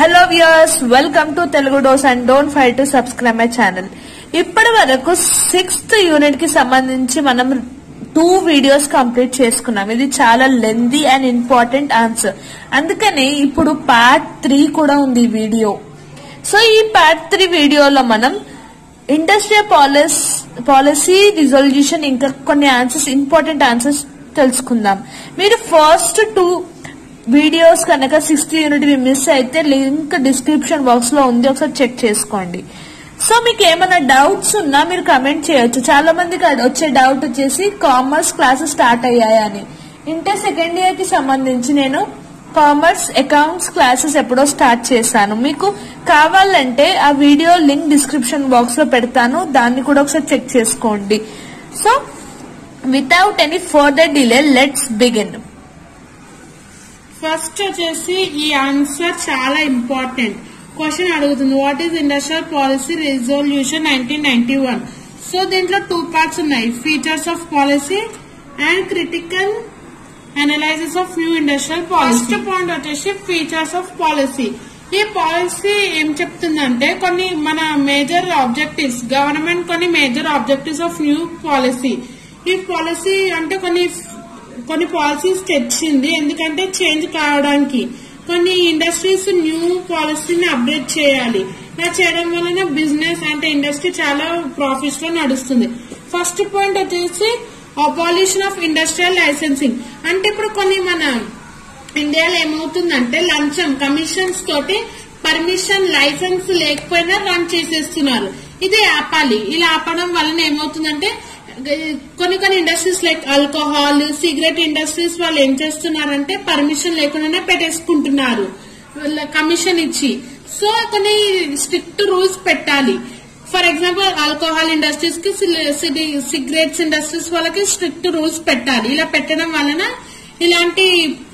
Hello viewers welcome to Telugu dose and don't fight to subscribe my channel ఇప్పటి వరకు sixth unit కి సంబంధించి మనం టూ వీడియోస్ కంప్లీట్ చేసుకున్నాం ఇది చాలా లెందీ అండ్ ఇంపార్టెంట్ ఆన్సర్ అందుకని ఇప్పుడు పార్ట్ త్రీ కూడా ఉంది ఈ వీడియో సో ఈ పార్ట్ త్రీ వీడియోలో మనం ఇండస్ట్రియల్ పాలసీ పాలసీ రిజల్యూషన్ ఇంకా కొన్ని ఆన్సర్స్ ఇంపార్టెంట్ ఆన్సర్స్ తెలుసుకుందాం మీరు ఫస్ట్ టూ వీడియోస్ కనుక సిక్స్త్ యూనిట్ మిస్ అయితే లింక్ డిస్క్రిప్షన్ బాక్స్ లో ఉంది ఒకసారి చెక్ చేసుకోండి సో మీకు ఏమైనా డౌట్స్ ఉన్నా మీరు కమెంట్ చేయొచ్చు చాలా మందికి అది వచ్చే డౌట్ వచ్చేసి కామర్స్ క్లాసెస్ స్టార్ట్ అయ్యాయని ఇంటర్ సెకండ్ ఇయర్ కి సంబంధించి నేను కామర్స్ అకౌంట్స్ క్లాసెస్ ఎప్పుడో స్టార్ట్ చేశాను మీకు కావాలంటే ఆ వీడియో లింక్ డిస్క్రిప్షన్ బాక్స్ లో పెడతాను దాన్ని కూడా ఒకసారి చెక్ చేసుకోండి so without any further delay let's begin first వచ్చేసి ఈ ఆన్సర్ చాలా ఇంపార్టెంట్ క్వశ్చన్ అడుగుతుంది what is industrial policy resolution nineteen ninety one so దీంట్లో టూ పార్ట్స్ ఉన్నాయి features of policy and critical analysis of new industrial policy first point వచ్చేసి features of policy ఈ policy ఏం చెప్తుందంటే కొన్ని మన మేజర్ ఆబ్జెక్టివ్స్ గవర్నమెంట్ కొన్ని major objectives of new policy ఈ పాలసీ అంటే కొన్ని కొన్ని పాలసీస్ తెచ్చింది ఎందుకంటే చేంజ్ కావడానికి కొన్ని ఇండస్ట్రీస్ న్యూ పాలసీని అప్డేట్ చేయాలి ఇలా చేయడం వలన బిజినెస్ అంటే ఇండస్ట్రీ చాలా ప్రాఫిట్స్ లో నడుస్తుంది ఫస్ట్ పాయింట్ వచ్చేసి అబాలిషన్ ఆఫ్ ఇండస్ట్రియల్ లైసెన్సింగ్ అంటే ఇప్పుడు కొన్ని మన ఇండియాలో ఏమవుతుందంటే లంచం కమిషన్స్ తోటి పర్మిషన్ లైసెన్స్ లేకపోయినా రన్ చేసేస్తున్నారు ఇది ఆపాలి ఇలా ఆపడం వలన ఏమవుతుందంటే కొన్ని కొన్ని industries like alcohol cigarette industries వాళ్ళు ఏం చేస్తున్నారంటే పర్మిషన్ లేకుండానే పెట్టేసుకుంటున్నారు కమిషన్ ఇచ్చి సో కొన్ని స్ట్రిక్ట్ రూల్స్ పెట్టాలి ఫర్ ఎగ్జాంపుల్ ఆల్కహాల్ ఇండస్ట్రీస్ కి సిగరెట్స్ ఇండస్ట్రీస్ వాళ్ళకి స్ట్రిక్ట్ రూల్స్ పెట్టాలి ఇలా పెట్టడం వలన ఇలాంటి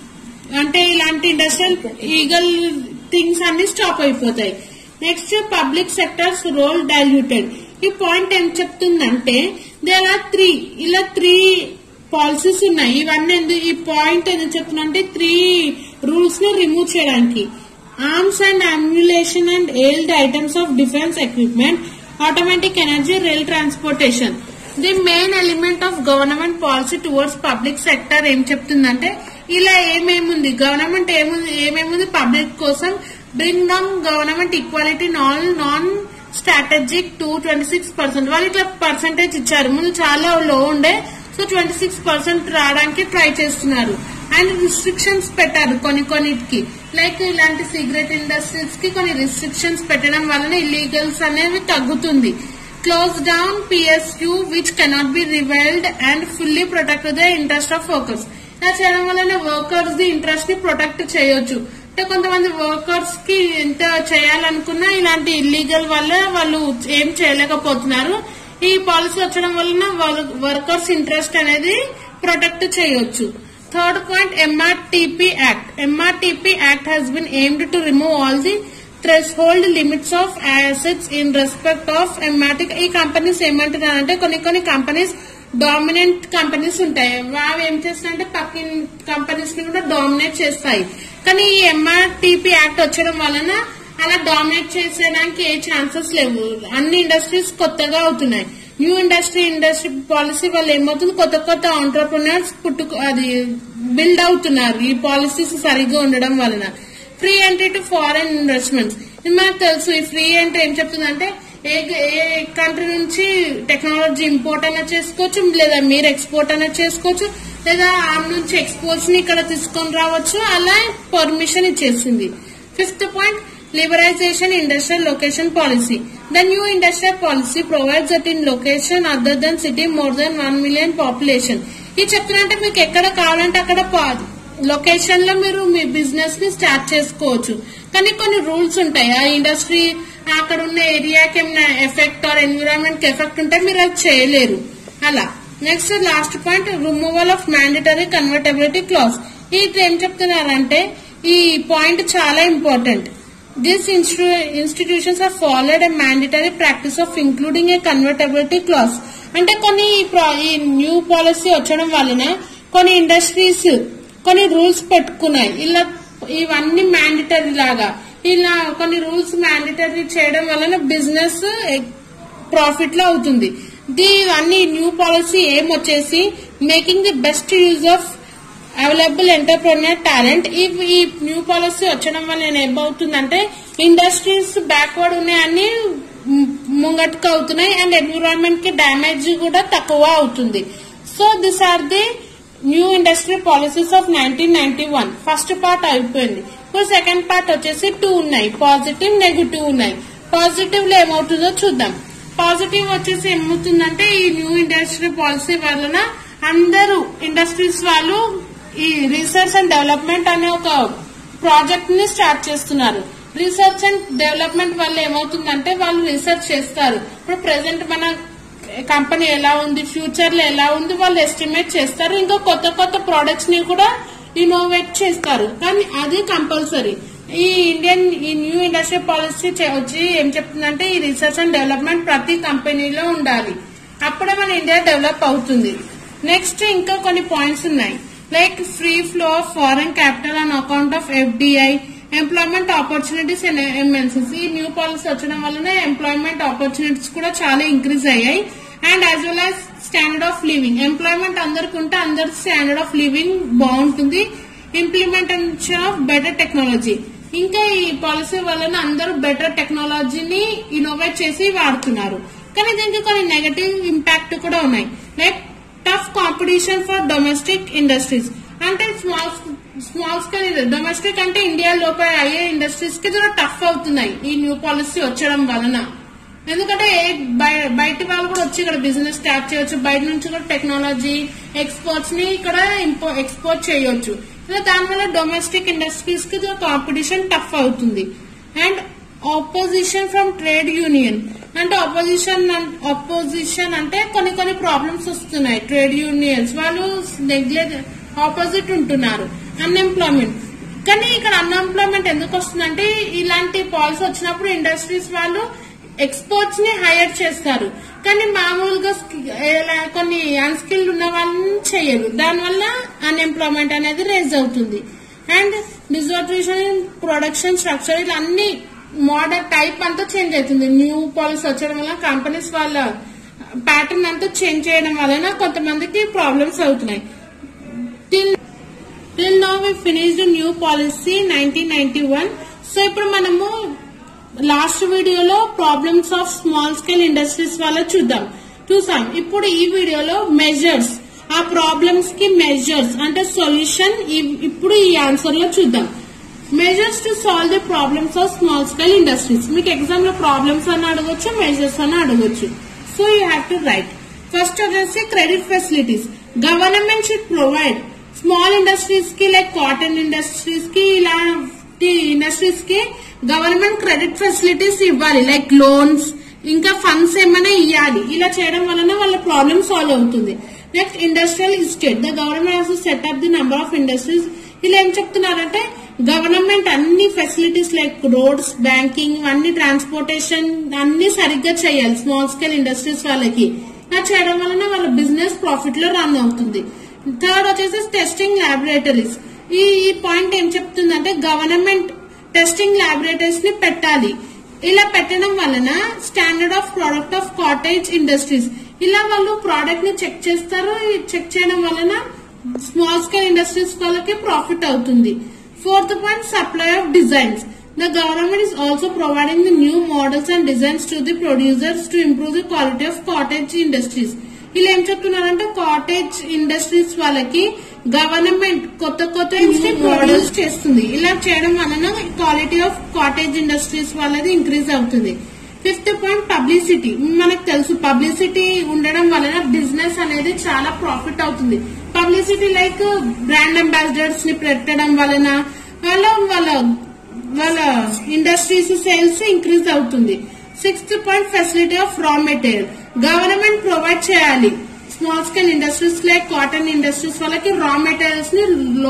అంటే ఇలాంటి ఇండస్ట్రియల్ ఈగల్ థింగ్స్ అన్ని స్టాప్ అయిపోతాయి next public sectors role diluted ఈ పాయింట్ ఏం చెప్తుందంటే దేర్ ఆర్ త్రీ ఇలా త్రీ పాలసీస్ ఉన్నాయి ఇవన్నీ ఎందుకు ఈ పాయింట్ ఎందుకు చెప్తున్నా త్రీ రూల్స్ ని రిమూవ్ చేయడానికి arms and ammunition and allied items of defence equipment automatic energy rail transportation the main element of government policy towards public sector ఏం చెప్తుందంటే ఇలా ఏమేముంది గవర్నమెంట్ ఏముంది ఏమేముంది పబ్లిక్ కోసం bring down government equality non non strategic two twenty six percent వాళ్ళు ఇట్లా percentage ఇచ్చారు ముందు చాలా లో ఉండే సో ట్వంటీ సిక్స్ పర్సెంట్ రావడానికి ట్రై చేస్తున్నారు అండ్ రిస్ట్రిక్షన్స్ పెట్టారు కొన్ని కొన్నిటికి లైక్ ఇలాంటి సిగరెట్ ఇండస్ట్రీస్ కి కొన్ని రిస్ట్రిక్షన్స్ పెట్టడం వలన ఇల్లీగల్స్ అనేవి తగ్గుతుంది close down PSU which cannot be revived and fully protect the interest of workers ఇలా చేయడం వలన వర్కర్స్ ది ఇంట్రెస్ట్ ని ప్రొటెక్ట్ చేయొచ్చు అంటే కొంతమంది వర్కర్స్ కి ఎంత చేయాలనుకున్నా ఇలాంటి ఇల్లీగల్ వల్ల వాళ్ళు ఏం చేయలేకపోతున్నారు ఈ పాలసీ వచ్చడం వలన వర్కర్స్ ఇంట్రెస్ట్ అనేది ప్రొటెక్ట్ చేయొచ్చు third point MRTP act MRTP act has been aimed to remove all the threshold limits of assets in respect of MRT ఈ కంపెనీస్ ఏమంటున్నారంటే కొన్ని కొన్ని కంపెనీస్ డామినెంట్ కంపెనీస్ ఉంటాయి అవి ఏం చేస్తాయంటే పక్కన కంపెనీస్ ని కూడా డామినేట్ చేస్తాయి కానీ ఈ ఎంఆర్టీపీ యాక్ట్ వచ్చడం వలన అలా డామినేట్ చేసేయడానికి ఏ ఛాన్సెస్ లేవు అన్ని ఇండస్ట్రీస్ కొత్తగా అవుతున్నాయి న్యూ ఇండస్ట్రీ ఇండస్ట్రీ పాలసీ వల్ల ఏమవుతుంది కొత్త కొత్త ఆంటర్ప్రినర్స్ పుట్టుకు అది బిల్డ్ అవుతున్నారు ఈ పాలసీస్ సరిగ్గా ఉండడం వలన free entry to foreign investments ఇది మనకు తెలుసు ఈ ఫ్రీ ఎంట్రీ ఏం చెప్తుందంటే ఏ ఏ కంట్రీ నుంచి టెక్నాలజీ ఇంపోర్ట్ అయినా చేసుకోవచ్చు లేదా మీరు ఎక్స్పోర్ట్ అయినా చేసుకోవచ్చు లేదా ఆ నుంచి ఎక్స్పోర్ట్స్ ని ఇక్కడ తీసుకొని రావచ్చు అలా పర్మిషన్ ఇచ్చేసింది fifth point liberalization industrial location policy. The new industrial policy provides that in location other than city more than 1 million population. ఈ చెప్తున్నంటే మీకు ఎక్కడ కావాలంటే అక్కడ లొకేషన్ లో మీరు మీ బిజినెస్ ని స్టార్ట్ చేసుకోవచ్చు కానీ కొన్ని రూల్స్ ఉంటాయి ఆ ఇండస్ట్రీ అక్కడ ఉన్న ఏరియాకి ఏమైనా ఎఫెక్ట్ ఆర్ ఎన్విరాన్మెంట్ కి ఎఫెక్ట్ ఉంటే మీరు అది చేయలేరు అలా next last point removal of mandatory convertibility clause ఇది ఏం చెప్తున్నారంటే ఈ పాయింట్ చాలా important These institutions have followed a mandatory practice of including a convertibility clause. అంటే కొన్ని ఈ న్యూ పాలసీ వచ్చడం వలన కొన్ని ఇండస్ట్రీస్ కొన్ని రూల్స్ పెట్టుకున్నాయి ఇలా ఇవన్నీ మ్యాండటరీ లాగా ఇలా కొన్ని రూల్స్ మ్యాండేటరీ చేయడం వలన బిజినెస్ ప్రాఫిట్ లో అవుతుంది ది అన్ని న్యూ పాలసీ ఏం వచ్చేసి making the best use of available entrepreneur talent ఈ ఈ న్యూ పాలసీ వచ్చడం వల్ల నేను ఏమవుతుందంటే ఇండస్ట్రీస్ బ్యాక్వర్డ్ ఉన్నాయని ముంగట్కు అవుతున్నాయి అండ్ ఎన్విరాన్మెంట్ కి డ్యామేజ్ కూడా తక్కువ అవుతుంది so this are the new industry policies of nineteen ninety one first part అయిపోయింది ఇప్పుడు సెకండ్ పార్ట్ వచ్చేసి టూ ఉన్నాయి పాజిటివ్ నెగిటివ్ ఉన్నాయి పాజిటివ్ లో ఏమవుతుందో చూద్దాం పాజిటివ్ వచ్చేసి ఏమవుతుందంటే ఈ న్యూ ఇండస్ట్రీ పాలసీ వలన అందరూ ఇండస్ట్రీస్ వాళ్ళు ఈ రీసెర్చ్ అండ్ డెవలప్మెంట్ అనే ఒక ప్రాజెక్ట్ ని స్టార్ట్ చేస్తున్నారు రీసెర్చ్ అండ్ డెవలప్మెంట్ వల్ల ఏమవుతుందంటే వాళ్ళు రీసెర్చ్ చేస్తారు ఇప్పుడు ప్రెసెంట్ మన కంపెనీ ఎలా ఉంది ఫ్యూచర్ లో ఎలా ఉంది వాళ్ళు ఎస్టిమేట్ చేస్తారు ఇంకా కొత్త కొత్త ప్రొడక్ట్స్ ని కూడా ఇన్నోవేట్ చేస్తారు కానీ అది కంపల్సరీ ఈ ఇండియన్ ఈ న్యూ ఇండస్ట్రీ పాలసీ వచ్చి ఏం చెప్తుందంటే ఈ రీసెర్చ్ అండ్ డెవలప్మెంట్ ప్రతి కంపెనీలో ఉండాలి అప్పుడే మన ఇండియా డెవలప్ అవుతుంది నెక్స్ట్ ఇంకా కొన్ని పాయింట్స్ ఉన్నాయి like free flow of foreign capital on account of FDI employment opportunities and MNCs ఈ న్యూ పాలసీ వచ్చడం వలన ఎంప్లాయ్మెంట్ ఆపర్చునిటీస్ కూడా చాలా ఇంక్రీజ్ అయ్యాయి and as well as standard of living employment అందరికి ఉంటే అందరి స్టాండర్డ్ ఆఫ్ లివింగ్ బాగుంటుంది ఇంప్లిమెంటేషన్ ఆఫ్ బెటర్ టెక్నాలజీ ఇంకా ఈ పాలసీ వలన అందరూ బెటర్ టెక్నాలజీని ఇన్నోవేట్ చేసి వాడుతున్నారు కానీ దీనికి కొన్ని నెగటివ్ ఇంపాక్ట్ కూడా ఉన్నాయి like tough competition for domestic industries అంటే స్మాల్ స్మాల్ స్కేల్ డొమెస్టిక్ అంటే ఇండియా లోపల అయ్యే ఇండస్ట్రీస్ కి చాలా టఫ్ అవుతున్నాయి ఈ న్యూ పాలసీ వచ్చడం వలన ఎందుకంటే ఏ- బయ- బయట వాళ్ళు కూడా వచ్చి ఇక్కడ బిజినెస్ స్టార్ట్ చేయొచ్చు బయట నుంచి కూడా టెక్నాలజీ ఎక్స్పోర్ట్స్ ని ఇక్కడ ఎక్స్పోర్ట్ చేయొచ్చు ఇలా దానివల్ల డొమెస్టిక్ ఇండస్ట్రీస్ కి కాంపిటీషన్ టఫ్ అవుతుంది and opposition from trade union అంటే ఆపోజిషన్ ఆపోజిషన్ అంటే కొన్ని కొన్ని ప్రాబ్లమ్స్ వస్తున్నాయి ట్రేడ్ యూనియన్స్ వాళ్ళు నెగ్లెక్ట్ ఆపోజిట్ ఉంటున్నారు అన్ఎంప్లాయ్మెంట్ కానీ ఇక్కడ అన్ఎంప్లాయ్మెంట్ ఎందుకు వస్తుందంటే ఇలాంటి పాలసీ వచ్చినప్పుడు ఇండస్ట్రీస్ వాళ్ళు ఎక్స్పోర్ట్స్ ని హైర్ చేస్తారు కానీ మామూలుగా స్కి- ఎలా కొన్ని అన్స్కిల్డ్ ఉన్న వాళ్ళని చేయరు దానివల్ల అన్ఎంప్లాయ్మెంట్ అనేది రేజ్ అవుతుంది అండ్ డిజర్టేషన్ ప్రొడక్షన్ స్ట్రక్చర్ ఇలా అన్ని మోడల్ టైప్ అంతా చేంజ్ అవుతుంది న్యూ పాలసీ వచ్చడం వల్ల కంపెనీస్ వాళ్ళ ప్యాటర్న్ అంతా చేంజ్ చేయడం వలన కొంతమందికి ప్రాబ్లమ్స్ అవుతున్నాయి till till now we finished new policy nineteen ninety one so ఇప్పుడు మనము లాస్ట్ వీడియోలో problems of small scale industries వల్ల చూద్దాం చూసాం ఇప్పుడు ఈ వీడియోలో మెజర్స్ ఆ ప్రాబ్లమ్స్ కి మెజర్స్ అంటే సొల్యూషన్ ఇప్పుడు ఈ ఆన్సర్ లో చూద్దాం measures to solve the problems of small scale industries మీకు ఎగ్జామ్ లో ప్రాబ్లమ్స్ అని అడగొచ్చు మెజర్స్ అని అడగొచ్చు so you have to write first వచ్చేసి credit facilities government should provide small industries కి లైక్ కాటన్ ఇండస్ట్రీస్ కి ఇలాంటి ఇండస్ట్రీస్ కి గవర్నమెంట్ క్రెడిట్ ఫెసిలిటీస్ ఇవ్వాలి లైక్ లోన్స్ ఇంకా ఫండ్స్ ఏమైనా ఇవ్వాలి ఇలా చేయడం వలన వాళ్ళ ప్రాబ్లమ్ సాల్వ్ అవుతుంది next industrial estate the government has set up the number of industries ఇలా ఏం చెప్తున్నారంటే గవర్నమెంట్ అన్ని ఫెసిలిటీస్ లైక్ రోడ్స్ బ్యాంకింగ్ అన్ని ట్రాన్స్పోర్టేషన్ అన్ని సరిగ్గా చేయాలి స్మాల్ స్కేల్ ఇండస్ట్రీస్ వాళ్ళకి ఇలా చేయడం వలన వాళ్ళ బిజినెస్ ప్రాఫిట్ లో రన్ అవుతుంది థర్డ్ వచ్చేసి టెస్టింగ్ ల్యాబొరేటరీస్ ఈ ఈ పాయింట్ ఏం చెప్తుందంటే గవర్నమెంట్ టెస్టింగ్ ల్యాబొరేటరీస్ ని పెట్టాలి ఇలా పెట్టడం వలన standard of product of cottage industries ఇలా వాళ్ళు ప్రోడక్ట్ ని చెక్ చేస్తారు చెక్ చేయడం వలన స్మాల్ స్కేల్ ఇండస్ట్రీస్ వాళ్ళకి ప్రాఫిట్ అవుతుంది fourth point supply of designs the government is also providing the new models and designs to the producers to improve the quality of cottage industries ఇలా ఏం చెప్తున్నారంటే cottage industries వాళ్ళకి government కొత్త కొత్త models చేస్తుంది ఇలా చేయడం వలన క్వాలిటీ ఆఫ్ కాటేజ్ ఇండస్ట్రీస్ వాళ్ళది ఇంక్రీజ్ అవుతుంది ఫిఫ్త్ పాయింట్ పబ్లిసిటీ మనకు తెలుసు పబ్లిసిటీ ఉండడం వలన బిజినెస్ అనేది చాలా ప్రాఫిట్ అవుతుంది పబ్లిసిటీ లైక్ బ్రాండ్ అంబాసిడర్స్ ని పెట్టడం వలన వాళ్ళ వాళ్ళ వాళ్ళ ఇండస్ట్రీస్ సేల్స్ ఇంక్రీజ్ అవుతుంది sixth point facility of raw material government provide చేయాలి small scale industries like cotton industries వాళ్ళకి రా మెటీరియల్స్ ని లో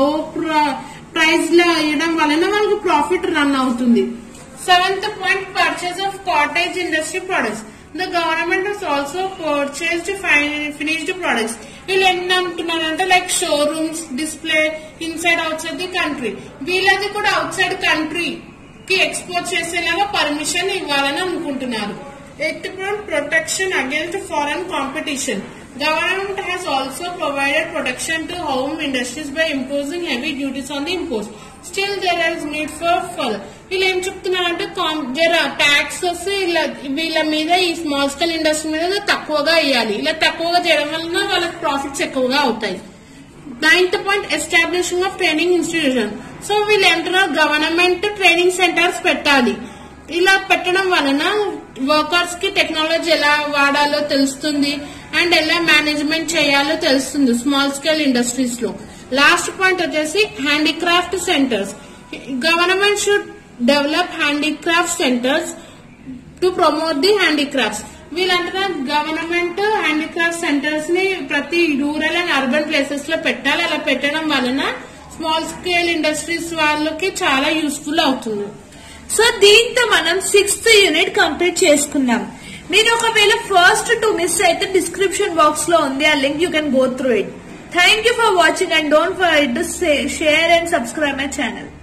ప్రైస్ లో ఇవ్వడం వలన వాళ్ళకి ప్రాఫిట్ రన్ అవుతుంది seventh point purchase of cottage industry products the government has also purchased finished products వీళ్ళు ఎన్ని అంటున్నారంటే like showrooms display inside outside the country వీళ్ళది కూడా అవుట్ సైడ్ కంట్రీ కి ఎక్స్పోర్ట్ చేసేలాగా పర్మిషన్ ఇవ్వాలని అనుకుంటున్నారు eighth point protection against foreign competition government has also provided protection to home industries by imposing heavy duties on the imports still there is need for for వీళ్ళు ఏం చెప్తున్నారంటే taxes ఇలా వీళ్ళ మీద ఈ స్మాల్ స్కేల్ ఇండస్ట్రీ మీద తక్కువగా ఇవ్వాలి ఇలా తక్కువగా చేయడం వలన వాళ్ళకి ప్రాఫిట్స్ ఎక్కువగా అవుతాయి ninth point establishing of training institution so వీళ్ళు ఏమంటున్నారు గవర్నమెంట్ ట్రైనింగ్ సెంటర్స్ పెట్టాలి ఇలా పెట్టడం వలన వర్కర్స్ కి టెక్నాలజీ ఎలా వాడాలో తెలుస్తుంది అండ్ ఎలా మేనేజ్మెంట్ చేయాలో తెలుస్తుంది స్మాల్ స్కేల్ ఇండస్ట్రీస్ లో లాస్ట్ పాయింట్ వచ్చేసి handicraft centres government should develop handicraft centres to promote the handicrafts వీళ్ళంటారు గవర్నమెంట్ హ్యాండీక్రాఫ్ట్ సెంటర్స్ ని ప్రతి రూరల్ అండ్ అర్బన్ ప్లేసెస్ లో పెట్టాలి అలా పెట్టడం వలన స్మాల్ స్కేల్ ఇండస్ట్రీస్ వాళ్ళకి చాలా యూస్ఫుల్ అవుతుంది సో దీంతో మనం సిక్స్త్ యూనిట్ కంప్లీట్ చేసుకున్నాం మీరు ఒకవేళ ఫస్ట్ టూ మిస్ అయితే డిస్క్రిప్షన్ బాక్స్ లో ఉంది ఆ link you can go through it thank you for watching and don't forget to share and subscribe my channel